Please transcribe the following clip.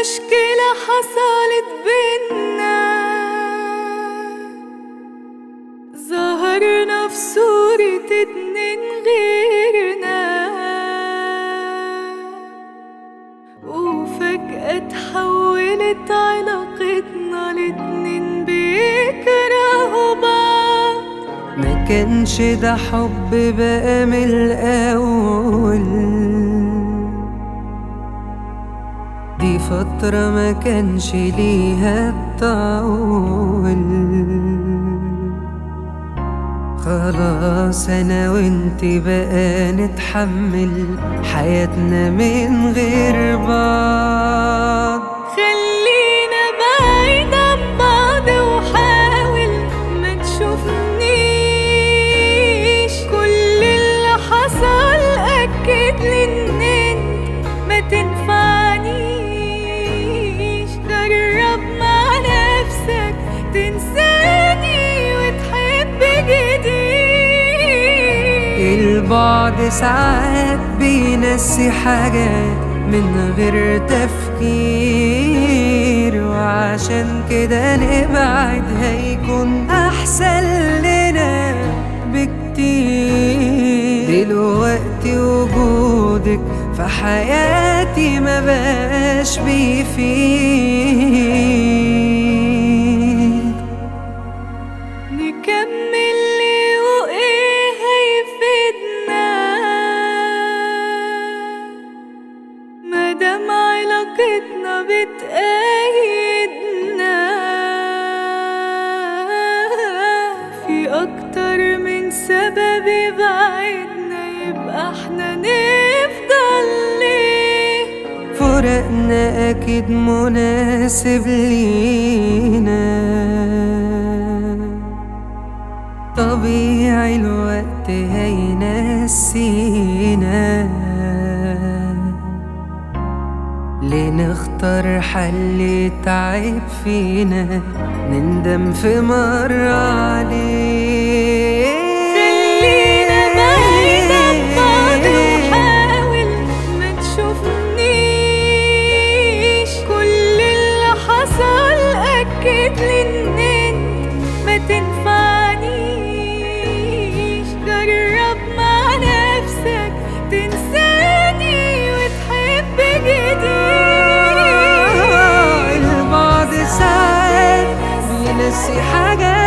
مشكلة حصلت بينا ظهرنا في صورة اتنين غيرنا وفجأة اتحولت علاقتنا لاتنين بيكرهوا بعض ما كانش ده حب بقى من الأول دي فترة ما كانش ليها الطول خلاص أنا وانت بقى نتحمل حياتنا من غير بعض خلينا بعيد عن بعض وحاول ما تشوفنيش كل اللي حصل أكد لي إن انت ما تنفعنيش جرب مع نفسك تنساني وتحب جديد البعد ساعات بينسي حاجات من غير تفكير وعشان كده نبعد هيكون أحسن لنا بكتير دلوقتي وجودك في حياتي ما بقاش بيفيد نكمل ليه وايه هيفيدنا مادام علاقتنا بتأيدنا في اكتر من سبب يبعدنا يبقى احنا نفضل ليه فراقنا أكيد مناسب لينا طبيعي الوقت هينسينا ليه نختار حل يتعب فينا نندم في مرة عليه خلينا بعيد عن بعض وحاول ما تشوفنيش كل اللي حصل أكد لي إن انت ما تنفعنيش جرب مع نفسك تنساني وتحب جديد البعد ساعات بينسي حاجات